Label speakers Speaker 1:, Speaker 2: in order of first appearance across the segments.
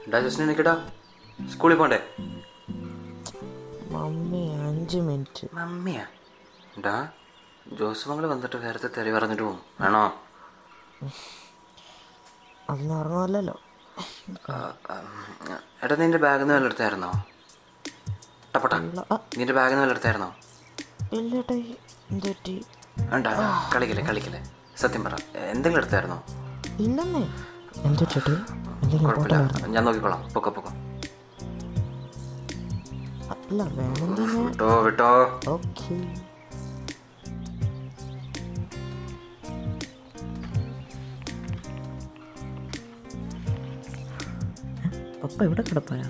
Speaker 1: ഡാ ജസ്റ്റിനെ നിൽക്കടാ സ്കൂളിൽ പോണ്ടേ
Speaker 2: മമ്മി അഞ്ച് മിനിറ്റ്
Speaker 1: മമ്മിയാ ഡാ ജോസ് മകൾ വന്നിട്ട് നേരത്തെ തെറി പറഞ്ഞിട്ട് പോകും വേണോ
Speaker 2: അതിന് ഉറങ്ങുമല്ലോ
Speaker 1: ആ, ആ, എടാ നിന്റെ ബാഗിൽ നിന്ന് വല്ല എടുത്തായിരുന്നോ ടപ്പട്ട നിന്റെ ബാഗിൽ നിന്ന് വല്ല എടുത്തായിരുന്നോ
Speaker 2: ഇല്ലട്ടെ എന്തെറ്റി
Speaker 1: വേണ്ട കളിക്കല്ലേ കളിക്കല്ലേ സത്യം പറ എന്തെങ്കിലും എടുത്തായിരുന്നോ
Speaker 2: ഇല്ലെന്നേ എന്തെറ്റിട്ട് എന്തെങ്കിലും
Speaker 1: കുഴപ്പമില്ല ഞാൻ നോക്കിക്കോളാം പൊക്കോ പൊക്കോ
Speaker 2: അല്ല വേണമെങ്കിൽ
Speaker 1: വിട്ടോ വിട്ടോ
Speaker 2: ഓക്കെ പപ്പ ഇവിടെ കിടപ്പായ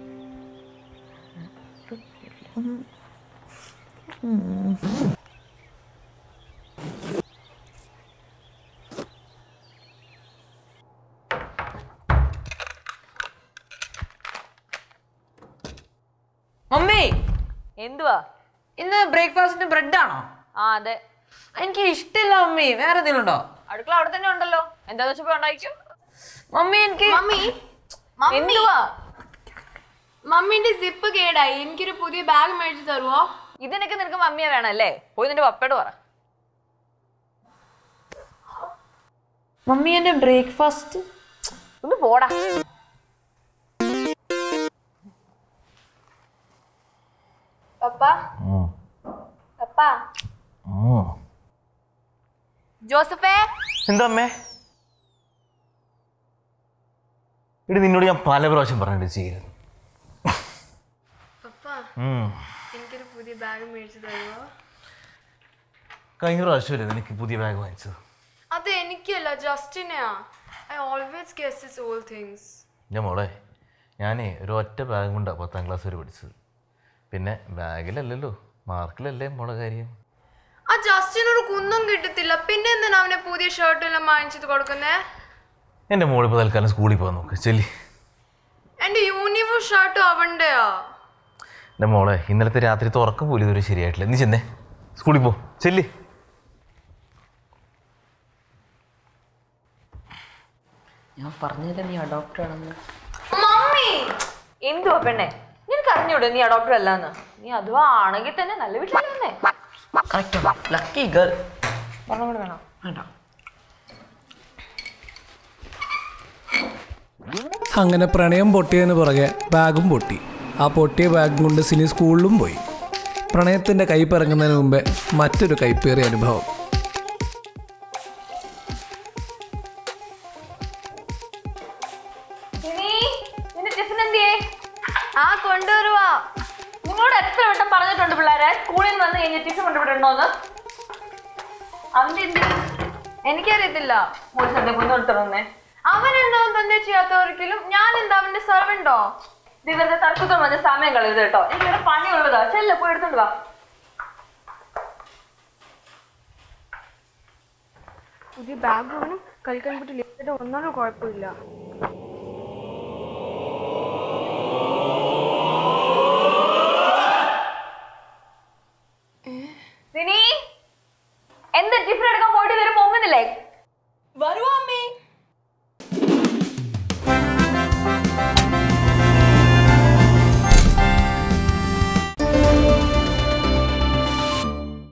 Speaker 3: മമ്മി
Speaker 4: എന്തുവാ
Speaker 3: ഇന്ന് ബ്രേക്ക്ഫാസ്റ്റിന് ബ്രെഡാണോ
Speaker 4: ആ അതെ
Speaker 3: എനിക്ക് ഇഷ്ടമില്ല മമ്മി വേറെ എന്തെങ്കിലും ഉണ്ടോ
Speaker 4: അടുക്കള അവിടെ തന്നെ ഉണ്ടല്ലോ എന്താന്ന് വെച്ചപ്പോ ഉണ്ടായിരിക്കും
Speaker 3: മമ്മി എനിക്ക്
Speaker 5: മമ്മി മമ്മി
Speaker 4: എന്തുവാ
Speaker 5: മമ്മിന്റെ സിപ്പ് കേടായി എനിക്കൊരു പുതിയ ബാഗ് മേടിച്ചു തരുവോ
Speaker 4: ഇതിനൊക്കെ നിനക്ക് മമ്മിയെ വേണല്ലേ പോയി നിന്റെ പപ്പയോട് പറ
Speaker 3: മമ്മി എന്റെ ബ്രേക്ക്ഫാസ്റ്റ്
Speaker 4: ഒന്ന് പോടാ
Speaker 5: പപ്പ പപ്പ ജോസഫേ
Speaker 6: എന്താ അമ്മേ ഇടി നിന്നോട് ഞാൻ പല പ്രാവശ്യം പറഞ്ഞിട്ട് ചെയ്യരുത്
Speaker 5: പപ്പ എനിക്കൊരു പുതിയ ബാഗ് മേടിച്ചു തരുവോ
Speaker 6: കഴിഞ്ഞ പ്രാവശ്യമല്ലേ നിനക്ക് പുതിയ ബാഗ് വാങ്ങിച്ചത്
Speaker 5: അത് എനിക്കല്ല ജസ്റ്റിനെയാ I always guess is all things
Speaker 6: ഞാൻ മോളെ ഞാനേ ഒരു ഒറ്റ ബാഗ് കൊണ്ടാണ് പത്താം ക്ലാസ് വരെ പഠിച്ചത് പിന്നെ ബാഗിലല്ലല്ലോ മാർക്കിലല്ലേ മോളെ കാര്യം
Speaker 5: ആ ജസ്റ്റിനൊരു കുന്നും കിട്ടത്തില്ല പിന്നെ എന്തിനാ അവനെ പുതിയ ഷർട്ട് എല്ലാം വാങ്ങിച്ചത് കൊടുക്കുന്നേ
Speaker 6: എൻ്റെ മോളിപ്പോൾ തൽക്കാലം സ്കൂളിൽ പോകാൻ നോക്ക് ചെല്ലി
Speaker 5: എന്റെ യൂണിഫോം ഷർട്ടും അവന്റെയാ
Speaker 6: എൻ്റെ മോളെ ഇന്നലത്തെ രാത്രി തുറക്കം പോലും ഇതുവരെ ശരിയായിട്ടില്ല നീ ചെന്നേ സ്കൂളിൽ പോ ചെല്ലി
Speaker 3: ഞാൻ പറഞ്ഞില്ല നീ അഡോപ്റ്റർ ആണെന്ന്
Speaker 5: മമ്മി
Speaker 4: എന്തുവാ പെണ്ണെ നിനക്ക് അറിഞ്ഞൂടെ നീ ഡോക്ടർ അല്ലാന്ന് നീ അഥവാ ആണെങ്കിൽ തന്നെ നല്ല വീട്ടിലല്ലേ
Speaker 3: കറക്റ്റ് ലക്കി ഗേൾ
Speaker 4: പറഞ്ഞുകൂടെ വേണം
Speaker 3: വേണ്ട
Speaker 7: അങ്ങനെ പ്രണയം പൊട്ടിയതിന് പുറകെ ബാഗും പൊട്ടി ആ പൊട്ടിയ ബാഗും കൊണ്ട് സിനി സ്കൂളിലും പോയി പ്രണയത്തിൻ്റെ കൈപ്പിറങ്ങുന്നതിന് മുമ്പേ മറ്റൊരു കൈപ്പേറിയ അനുഭവം
Speaker 4: സിനി, നിന്റെ ടിഫിൻ എന്തിയേ
Speaker 5: ആ കൊണ്ടുവരുവാ
Speaker 4: നിങ്ങളോട് എത്ര വട്ടം പറഞ്ഞിട്ടുണ്ട് പിള്ളേരെ സ്കൂളിൽ നിന്ന് വന്ന് കഴിഞ്ഞ് ടിഫിൻ കൊണ്ടുവിടണോന്ന് അവന്റെ എന്ത്
Speaker 5: എനിക്കറിയത്തില്ല
Speaker 4: മോള് സദ്യ കൊണ്ടുകൊടുത്തേ
Speaker 5: അവൻ എന്താ തന്നെ ചെയ്യാത്ത ഒരിക്കലും ഞാൻ എന്താ അവന്റെ സെർവൻറ്റോ
Speaker 4: ഇവരുടെ തർക്കത്തോട് വന്ന് സമയം കളയരുത് കേട്ടോ എനിക്കിവിടെ പണിയുള്ളതാ ചെല്ല പോയി എടുത്തോണ്ട് വാ
Speaker 5: പുതിയ ബാഗ് വേണം കളിക്കാൻ പറ്റി ലേറ്റ് ഒന്നാലും കുഴപ്പമില്ല
Speaker 4: സിനി എന്താ ടിഫിൻ